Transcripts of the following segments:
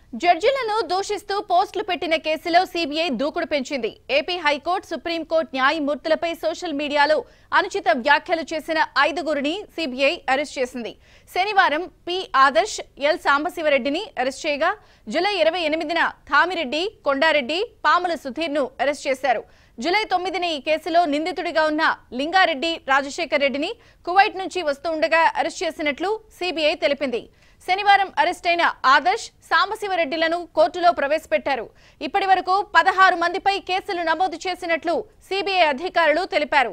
జడ్జిలను దూషిస్తూ పోస్టులు పెట్టిన కేసులో సీబీఐ దూకుడు పెంచింది ఏపీ హైకోర్టు సుప్రీంకోర్టు న్యాయమూర్తులపై సోషల్ మీడియాలో అనుచిత వ్యాఖ్యలు చేసిన ఐదుగురిని సీబీఐ అరెస్ట్ చేసింది శనివారం పి ఆదర్శ్ ఎల్ సాంబశివరెడ్డిని అరెస్ట్ చేయగా జూలై ఇరవై ఎనిమిదిన థామిరెడ్డి కొండారెడ్డి పాముల సుధీర్ ను అరెస్ట్ చేశారు జూలై తొమ్మిదిన ఈ కేసులో నిందితుడిగా ఉన్న లింగారెడ్డి రాజశేఖర్ రెడ్డిని కువైట్ నుంచి వస్తూ ఉండగా అరెస్ట్ చేసినట్లు సీబీఐ తెలిపింది శనివారం అరెస్టైన ఆదర్శ్ సాంబశివరెడ్డిలను కోర్టులో ప్రవేశపెట్టారు ఇప్పటి వరకు పదహారు మందిపై కేసులు నమోదు చేసినట్లు సీబీఐ అధికారులు తెలిపారు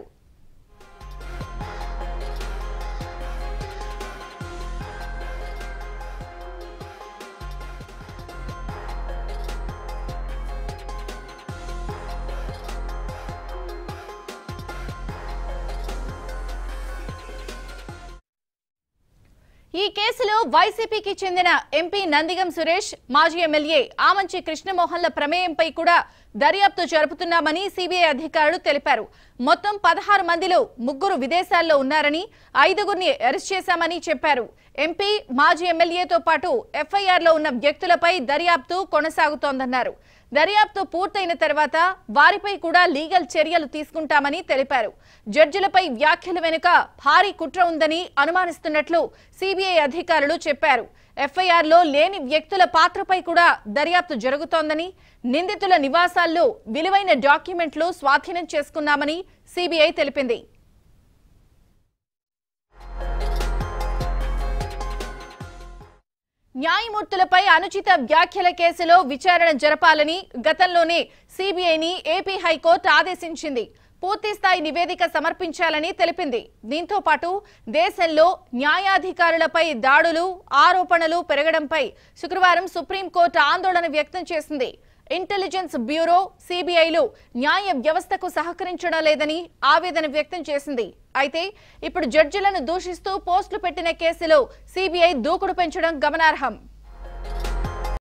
ఈ కేసులో వైసీపీకి చెందిన ఎంపీ నందిగం సురేష్ మాజీ ఎమ్మెల్యే ఆమంచి కృష్ణమోహన్ల ప్రమేయంపై కూడా దర్యాప్తు జరుపుతున్నామని సిబిఐ అధికారులు తెలిపారు మొత్తం పదహారు మందిలో ముగ్గురు విదేశాల్లో ఉన్నారని ఐదుగురిని అరెస్ట్ చేశామని చెప్పారు ఎంపీ మాజీ ఎమ్మెల్యేతో పాటు ఎఫ్ఐఆర్లో ఉన్న వ్యక్తులపై దర్యాప్తు కొనసాగుతోందన్నారు దర్యాప్తు పూర్తయిన తర్వాత వారిపై కూడా లీగల్ చర్యలు తీసుకుంటామని తెలిపారు జడ్జిలపై వ్యాఖ్యల వెనుక భారీ కుట్ర ఉందని అనుమానిస్తున్నట్లు సిబిఐ అధికారులు చెప్పారు ఎఫ్ఐఆర్లో లేని వ్యక్తుల పాత్రపై కూడా దర్యాప్తు జరుగుతోందని నిందితుల నివాసాల్లో విలువైన డాక్యుమెంట్లు స్వాధీనం చేసుకున్నామని సిబిఐ తెలిపింది న్యాయమూర్తులపై అనుచిత వ్యాఖ్యల కేసులో విచారణ జరపాలని గతంలోనే సిబిఐని ఏపీ హైకోర్టు ఆదేశించింది పూర్తి స్థాయి నివేదిక సమర్పించాలని తెలిపింది దీంతో పాటు దేశంలో న్యాయాధికారులపై దాడులు ఆరోపణలు పెరగడంపై శుక్రవారం సుప్రీంకోర్టు ఆందోళన వ్యక్తం చేసింది ఇంటెలిజెన్స్ బ్యూరో సిబిఐలు న్యాయ వ్యవస్థకు సహకరించడం లేదని ఆవేదన వ్యక్తం చేసింది అయితే ఇప్పుడు జడ్జిలను దూషిస్తూ పోస్టులు పెట్టిన కేసులో సిబిఐ దూకుడు పెంచడం గమనార్హం